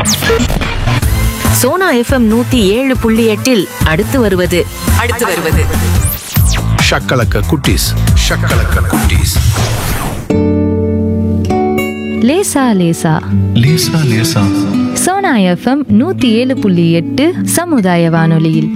Sona FM நூத்தி ஏழு புள்ளி எட்டில் அடுத்து வருவது அடுத்து வருவது ஷக்கலக்க குட்டீஸ் ஷக்கலக்க குட்டீஸ் லேசா லேசா லேசா லேசா சோனா எஃப்எம் நூத்தி ஏழு புள்ளி எட்டு சமுதாய வானொலியில்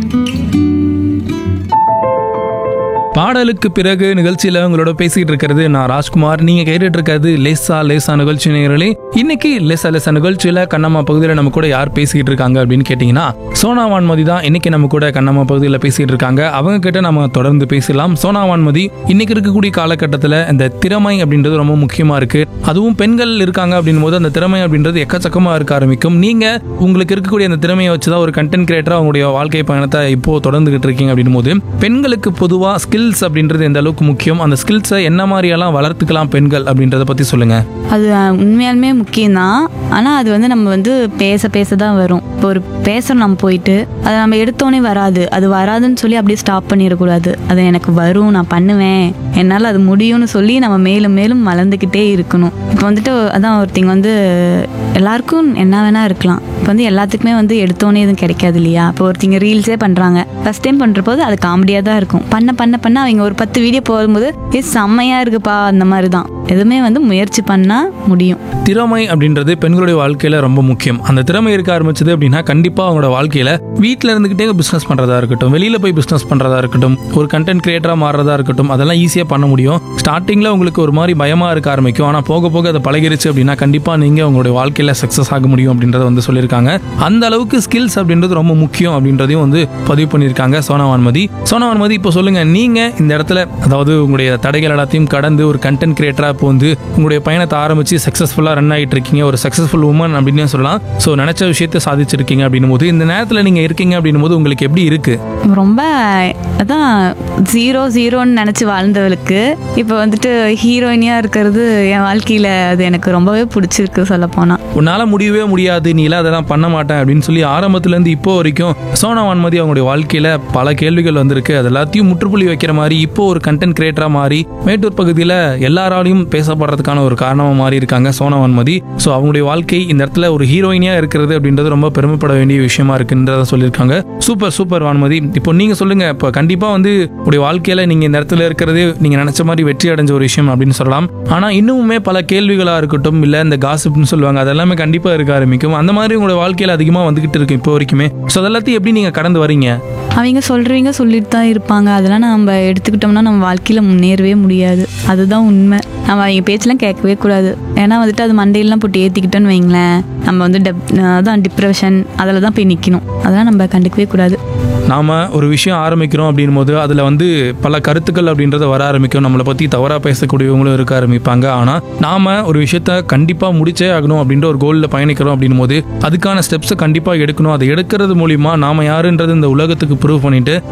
பாடலுக்கு பிறகு நிகழ்ச்சியில உங்களோட பேசிட்டு இருக்கிறது நான் ராஜ்குமார் நீங்க கேட்டுட்டு இருக்கிறது லேசா லேசா நிகழ்ச்சி நேயர்களே இன்னைக்கு லேசா லேசா நிகழ்ச்சியில கண்ணம்மா பகுதியில் நம்ம கூட யார் பேசிட்டு இருக்காங்க அப்படின்னு கேட்டீங்கன்னா சோனா வான்மதி தான் இன்னைக்கு நம்ம கூட கண்ணம்மா பகுதியில் பேசிட்டு இருக்காங்க அவங்க கிட்ட நம்ம தொடர்ந்து பேசலாம் சோனா வான்மதி இன்னைக்கு இருக்கக்கூடிய காலகட்டத்தில் இந்த திறமை அப்படின்றது ரொம்ப முக்கியமா இருக்கு அதுவும் பெண்கள் இருக்காங்க அப்படின் போது அந்த திறமை அப்படின்றது எக்கச்சக்கமா இருக்க ஆரம்பிக்கும் நீங்க உங்களுக்கு இருக்கக்கூடிய அந்த திறமையை வச்சு தான் ஒரு கண்டென்ட் கிரியேட்டரா உங்களுடைய வாழ்க்கை பயணத்தை இப்போ தொடர்ந்துகிட்டு இருக்கீங்க அப்படின் போது பெண்களுக்கு பொதுவா ஸ்கில்ஸ் அப்படின்றது எந்த அளவுக்கு முக்கியம் அந்த ஸ்கில்ஸை என்ன மாதிரியெல்லாம் வளர்த்துக்கலாம் பெண்கள் அப்படின்றத பத்தி சொல்லுங்க அது அஹ், உண்மையாலுமே முக்கியம்தான் ஆனால் அது வந்து நம்ம வந்து பேச பேச தான் வரும் இப்போ ஒரு பேசுகிறோம் நம்ம போயிட்டு அதை நம்ம எடுத்தோடனே வராது அது வராதுன்னு சொல்லி அப்படியே ஸ்டாப் பண்ணிடக்கூடாது அது எனக்கு வரும் நான் பண்ணுவேன் என்னால் அது முடியும்னு சொல்லி நம்ம மேலும் மேலும் வளர்ந்துக்கிட்டே இருக்கணும் இப்போ வந்துட்டு அதான் ஒருத்தங்க வந்து எல்லாருக்கும் என்ன வேணா இருக்கலாம் இப்போ வந்து எல்லாத்துக்குமே வந்து எடுத்தோடனே எதுவும் கிடைக்காது இல்லையா இப்போ ஒருத்தங்க ரீல்ஸே பண்ணுறாங்க ஃபர்ஸ்ட் டைம் பண்ணுறப்போது அது காமெடியாக தான் இருக்கும் பண்ண பண்ண பண்ண அவங்க ஒரு பத்து வீடியோ போகும்போது ஏ செம்மையாக இருக்குப்பா அந்த மாதிரி தான் எதுவுமே வந்து முயற்சி பண்ணால் முடியும் திறமை அப்படின்றது பெண்களுடைய வாழ்க்கையில ரொம்ப முக்கியம் அந்த திறமை இருக்க ஆரம்பிச்சது அப்படின்னா கண்டிப்பா அவங்களோட வாழ்க்கையில வீட்டில் இருந்துகிட்டே பிசினஸ் பண்றதா இருக்கட்டும் வெளியில போய் பிசினஸ் பண்றதா இருக்கட்டும் ஒரு கண்டென்ட் கிரியேட்டரா மாறுறதா இருக்கட்டும் அதெல்லாம் ஈஸியா பண்ண முடியும் ஸ்டார்டிங்ல உங்களுக்கு ஒரு மாதிரி பயமா இருக்க ஆரம்பிக்கும் ஆனா போக போக அதை பழகிருச்சு அப்படின்னா கண்டிப்பா நீங்க உங்களுடைய வாழ்க்கையில சக்சஸ் ஆக முடியும் அப்படின்றத வந்து சொல்லியிருக்காங்க அந்த அளவுக்கு ஸ்கில்ஸ் அப்படின்றது ரொம்ப முக்கியம் அப்படின்றதையும் வந்து பதிவு பண்ணியிருக்காங்க சோனா வான்மதி சோனா வான்மதி இப்போ சொல்லுங்க நீங்க இந்த இடத்துல அதாவது உங்களுடைய தடைகள் எல்லாத்தையும் கடந்து ஒரு கண்டென்ட் கிரியேட்டரா இப்போ வந்து உங்களுடைய பயணத்தை ஆரம்பிச்சு சக்சஸ்ஃபுல்லா ரன் ஆகிட்டு இருக்கீங்க ஒரு சக்சஸ்ஃபுல் உமன் அப்படின்னு சொல்லலாம் ஸோ நினைச்ச விஷயத்தை சாதிச்சிருக்கீங்க அப்படின்னும் போது இந்த நேரத்தில் நீங்க இருக்கீங்க அப்படின்னும் போது உங்களுக்கு எப்படி இருக்கு ரொம்ப அதான் ஜீரோ ஜீரோன்னு நினச்சி வாழ்ந்தவளுக்கு இப்போ வந்துட்டு ஹீரோயினியாக இருக்கிறது என் வாழ்க்கையில் அது எனக்கு ரொம்பவே பிடிச்சிருக்கு சொல்லப்போனால் உன்னால முடியவே முடியாது நீ எல்லாம் அதெல்லாம் பண்ண மாட்டேன் அப்படின்னு சொல்லி ஆரம்பத்துல இருந்து இப்போ வரைக்கும் சோனா வான்மதி அவங்களுடைய வாழ்க்கையில பல கேள்விகள் வந்திருக்கு அது எல்லாத்தையும் முற்றுப்புள்ளி வைக்கிற மாதிரி இப்போ ஒரு கண்டென்ட் கிரியேட்டரா மாறி மேட்டூர் பகுதியில் எல்லாராலையும் பேசப்படுறதுக்கான ஒரு காரணமா மாறி இருக்காங்க சோனா வான்மதி ஸோ அவங்களுடைய வாழ்க்கை இந்த இடத்துல ஒரு ஹீரோயினியா இருக்கிறது அப்படின்றது ரொம்ப பெருமைப்பட வேண்டிய விஷயமா இருக்குன்றத சொல்லியிருக்காங்க சூப்பர் சூப்பர் வான்மதி இப்போ நீங்க சொல்லுங்க இப்போ கண்டிப்பா வந்து உங்களுடைய வாழ்க்கையில நீங்க இந்த இடத்துல இருக்கிறது நீங்க நினைச்ச மாதிரி வெற்றி அடைஞ்ச ஒரு விஷயம் அப்படின்னு சொல்லலாம் ஆனா இன்னுமுமே பல கேள்விகளா இருக்கட்டும் இல்ல இந்த காசிப்னு சொல்லுவாங்க அதெல்லாமே கண்டிப்பா இருக்க ஆரம்பிக்கும் அந்த மாதிரி உங்களோட வாழ்க்கையில அதிகமா வந்துகிட்டு இருக்கு இப்போ வரைக்குமே ஸோ அதெல்லாத்தையும் எப்படி நீங்க கடந்து வரீங்க அவங்க சொல்கிறவங்க சொல்லிட்டு தான் இருப்பாங்க அதெல்லாம் நம்ம எடுத்துக்கிட்டோம்னா நம்ம வாழ்க்கையில் முன்னேறவே முடியாது அதுதான் உண்மை நம்ம அவங்க பேச்செல்லாம் கேட்கவே கூடாது ஏன்னா வந்துட்டு அது மண்டையெல்லாம் போட்டு ஏற்றிக்கிட்டோன்னு வைங்களேன் நம்ம வந்து டெப் அதான் டிப்ரெஷன் அதில் தான் போய் நிற்கணும் அதெல்லாம் நம்ம கண்டுக்கவே கூடாது நாம ஒரு விஷயம் ஆரம்பிக்கிறோம் அப்படின் போது அதுல வந்து பல கருத்துக்கள் அப்படின்றத வர ஆரம்பிக்கும் நம்மளை பத்தி தவறா பேசக்கூடியவங்களும் இருக்க ஆரம்பிப்பாங்க ஆனா நாம ஒரு விஷயத்த கண்டிப்பா முடிச்சே ஆகணும் அப்படின்ற ஒரு கோல்ல பயணிக்கிறோம் அப்படின் போது அதுக்கான ஸ்டெப்ஸை கண்டிப்பா எடுக்கணும் அதை எடுக்கிறது மூலியமா நாம யாருன்றது இந்த உலகத்துக்கு ப்ரூவ் பண்ணிட்டு